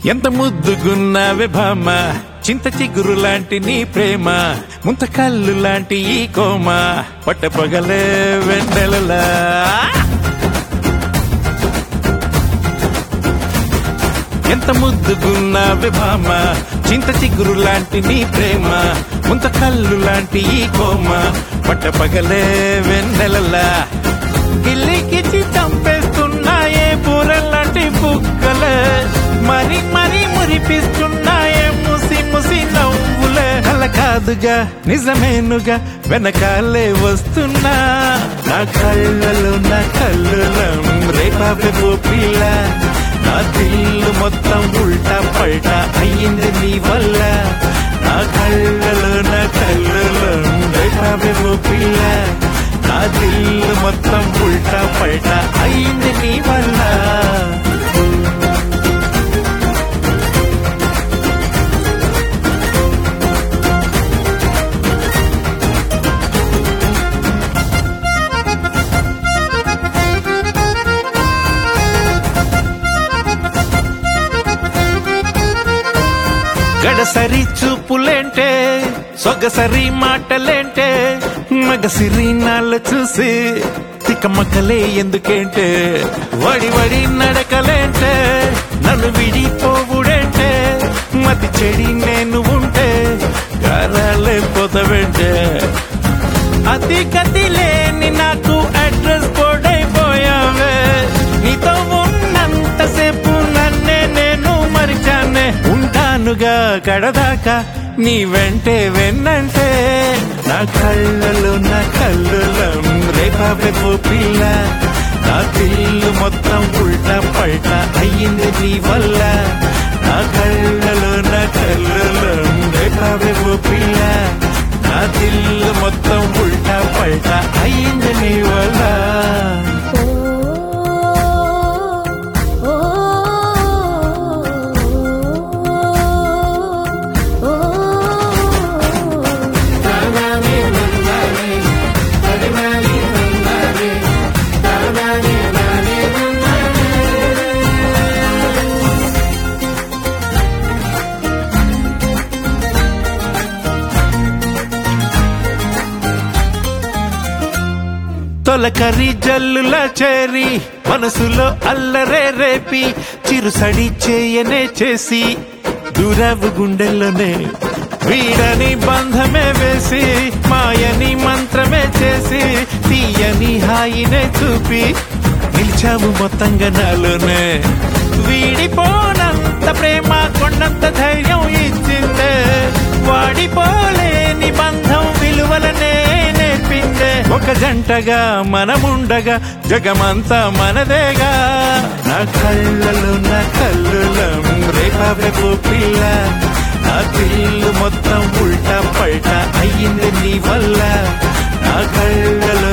ఎంత ముద్దుగున్నావే భామ చింత చిగురు లాంటి నీ ప్రేమ ముంత కళ్ళు లాంటి ఈ కోమ పట్ట పగలే వెన్నెలలా ఎంత ముద్దుగున్నావే భామ చింత చిగురు లాంటి నీ ప్రేమ ముంత కళ్ళు లాంటి ఈ కోమ పట్ట పగలే వెన్నెలలా గిల్లికిచి చంపేస్తున్నాయే బూరలాంటి బుక్కలే మరి మరి మురిపిస్తున్నాయే ముసి ముసి నవ్వులే అల కాదుగా నిజమేనుగా వెనకాలే వస్తున్నా నా కళ్ళలో నా కళ్ళలో రేపాపే పిల్ల నా దిల్లు మొత్తం ఉల్టా పల్టా అయ్యింది నీ వల్ల నా కళ్ళలో నా కళ్ళలో రేపాపే పిల్ల నా దిల్లు మొత్తం ఉల్టా పల్టా అయింది నీ వల్ల గడసరి చూపులేంటే సొగసరి మాటలేంటే మగసిరి నాళ్ళు చూసి తికమకలే ఎందుకేంటే వడి వడి నడకలేంటే నన్ను విడిపోవుడేంటే మతి చెడి నేను ఉంటే గారాలే పోతవేంటే అతి గతి లేని నాకు అడ్రస్ పోడైపోయావే నీతో ఉన్నంతసేపు నన్నే నేను మరిచానే ఉంటానుగా కడదాకా నీ వెంటే వెన్నంటే నా కళ్ళలో నా కళ్ళలో రేపాపే పిల్ల నా పిల్లు మొత్తం ఉల్టా పల్టా అయ్యింది నీ వల్ల నా కళ్ళలో నా కళ్ళలో రేపాపే పిల్ల నా దిల్లు మొత్తం ఉల్టా పల్టా అయ్యింది నీ వల్ల ఓ ఓ తొలకరి జల్లుల చేరి మనసులో అల్లరే రేపి చిరుసడి చేయనే చేసి దూరవు గుండెల్లోనే వీడని బంధమే వేసి మాయని మంత్రమే చేసి తీయని హాయినే చూపి నిలిచావు మొత్తంగా నాలోనే వీడిపోనంత ప్రేమ కొండంత ధైర్యం ఇచ్చిందే వాడిపోలేని బంధం విలువలనే నేర్పిందే ఒక జంటగా మనముండగా జగమంతా మనదేగా నా కళ్ళలో నా కళ్ళలో రేపాపే పిల్ల నా పిల్లు మొత్తం ఉల్టా పల్టా అయ్యింది నీ వల్ల నా కళ్ళలో